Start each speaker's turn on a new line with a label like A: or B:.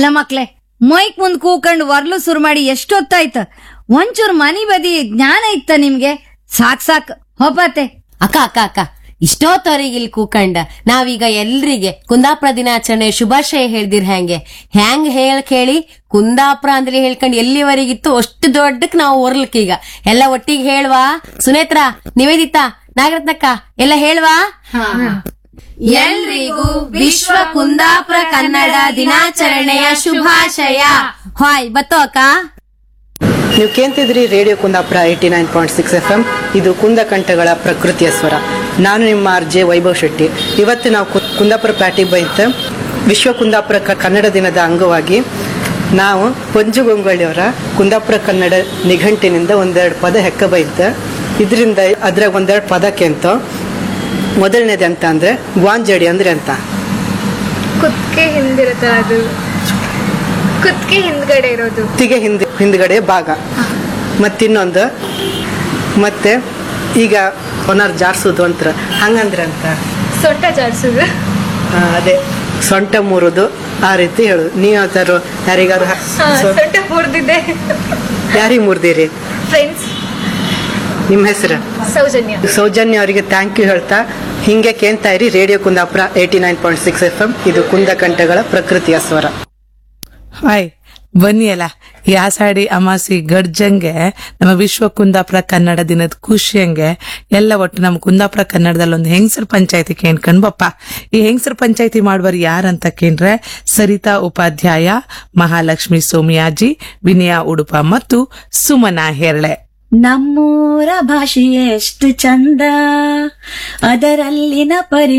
A: ಅಲ್ಲ ಮಕ್ಳೆ ಮೈಕ್ ಮುಂದ್ ಕೂಕಂಡ್ ವರ್ಲು ಸುರು ಮಾಡಿ ಎಷ್ಟೊತ್ತಾಯ್ತ ಒಂಚೂರ್ ಮನಿ ಬದಿ ಜ್ಞಾನ ಇತ್ತ ನಿಮ್ಗೆ ಸಾಕ್ ಸಾಕ್ ಹೋಪಾತೆ
B: ಅಕ್ಕ ಅಕ್ಕ ಅಕ್ಕ ಇಷ್ಟೊತ್ತವರೆಗೆ ಇಲ್ಲಿ ಕೂಕಂಡ ನಾವೀಗ ಎಲ್ರಿಗೆ ಕುಂದಾಪುರ ದಿನಾಚರಣೆ ಶುಭಾಶಯ ಹೇಳ್ದಿರ್ ಹೆಂಗೆ ಹೆಂಗ್ ಹೇಳ್ ಕೇಳಿ ಕುಂದಾಪುರ ಅಂದ್ರೆ ಹೇಳ್ಕೊಂಡ್ ಎಲ್ಲಿವರೆಗಿತ್ತು ಅಷ್ಟು ದೊಡ್ಡಕ್ ನಾವು ಓರ್ಲಕ್ ಈಗ ಎಲ್ಲ ಒಟ್ಟಿಗೆ ಹೇಳ್ವಾ ಸುನೇತ್ರ ನಿವೇದಿತಾ ನಾಗರತ್ನಕ್ಕ ಎಲ್ಲ ಹೇಳ್ವಾ ಎಲ್ರಿಗೂ ವಿಶ್ವ ಕುಂದಾಪುರ ಕನ್ನಡ ದಿನಾಚರಣೆಯ ಶುಭಾಶಯ ಹಾಯ್ ಬತ್ತೋ ಅಕ್ಕ
C: ನೀವು ಕೇಳ್ತಿದ್ರಿ radio Kundapura eighty nine point six F M ಇದು ಕುಂದಕಂಠಗಳ ಪ್ರಕೃತಿಯ ಸ್ವರ ನಾನು ನಿಮ್ಮ ಆರ್ ಜೆ ವೈಭವ್ ಶೆಟ್ಟಿ ಇವತ್ತು ನಾವು ಕು- ಕುಂದಾಪುರ ಪ್ಯಾಟಿಗೆ ಬೈತ ವಿಶ್ವ ಕುಂದಾಪುರ ಕ- ಕನ್ನಡ ದಿನದ ಅಂಗವಾಗಿ ನಾವು ಪಂಜು ಗೊಂಗೊಳ್ಳಿಯವರ ಕುಂದಾಪುರ ಕನ್ನಡ ನಿಘಂಟಿನಿಂದ ಒಂದೆರಡು ಪದ ಹೆಕ್ಕ ಬೈತ ಇದರಿಂದ ಅದ್ರಾಗ ಒಂದೆರಡು ಪದಕ್ಕೆ ಅಂತ ಮೊದಲನೇದು ಅಂತ ಅಂದ್ರೆ ಗ್ವಾಂಜಡಿ ಅಂದ್ರೆ ಅಂತ
D: ಕುತ್ತಿಗೆ ಹಿಂದಿರುತ್ತಲ್ಲ ಅದು ಕುತ್ತಿಗೆ ಹಿಂದ್ಗಡೆ ಇರೋದು
C: ಕುತ್ತಿಗೆ ಹಿಂದೆ ಹಿಂದ್ಗಡೆ ಭಾಗ ಮತ್ತಿನ್ನೊಂದು ಮತ್ತೆ ಈಗ ಹೊನಾರ್ ಜಾರ್ಸೋದು ಅಂತರ ಹಂಗಂದ್ರೆ ಅಂತ
D: ಸೊಂಟ ಜಾಡ್ಸೋದು
C: ಆ, ಅದೇ ಸೊಂಟ ಮುರಿದು ಆ ರೀತಿ ಹೇಳುದು ನೀವು ಯಾವ್ದಾರು ಯಾರಿಗಾರು ಹ-
D: ಹಾ,
C: ಸೊ-
D: ಸೊಂಟ ಮುರಿದಿದೆ
C: ಯಾರಿಗೆ ಮುರಿದಿರಿ
D: ಫ್ರೆಂಡ್ಸ್
C: ನಿಮ್ಮ ಹೆಸರು
D: ಸೌಜನ್ಯ
C: ಸೌಜನ್ಯ ಅವರಿಗೆ ಥ್ಯಾಂಕ್ ಯು ಹೇಳ್ತಾ ಹಿಂಗೆ ಕೇಳ್ತಾ ಇರಿ radio Kundapura eighty nine point six F M ಇದು ಕುಂದಕಂಠಗಳ ಪ್ರಕೃತಿಯ ಸ್ವರ
E: ಹಾಯ್ ಬನ್ನಿ ಅಲ್ಲ ಈ ಆಷಾಢಿ ಅಮಾಸಿ ಗಡ್ಜಂಗೆ ನಮ್ಮ ವಿಶ್ವ ಕುಂದಾಪುರ ಕನ್ನಡ ದಿನದ ಖುಷಿಯಂಗೆ ಎಲ್ಲ ಒಟ್ಟು ನಮ್ಮ ಕುಂದಾಪುರ ಕನ್ನಡದಲ್ಲಿ ಒಂದು ಹೆಂಗಸರ ಪಂಚಾಯತಿ ಕೇಳ್ಕೊಂಡ್ ಬಪ್ಪ ಈ ಹೆಂಗಸರ ಪಂಚಾಯತಿ ಮಾಡುವರು ಯಾರಂತ ಕೇಂದ್ರೆ ಸರಿತಾ ಉಪಾಧ್ಯಾಯ ಮಹಾಲಕ್ಷ್ಮಿ ಸೋಮಿಯಾಜಿ ವಿನಯ ಉಡುಪ ಮತ್ತು ಸುಮನಾ ಹೆರ್ಳೆ
F: ನಮ್ಮೂರ ಭಾಷೆ ಎಷ್ಟು ಚಂದ ಅದರಲ್ಲಿನ ಪರಿ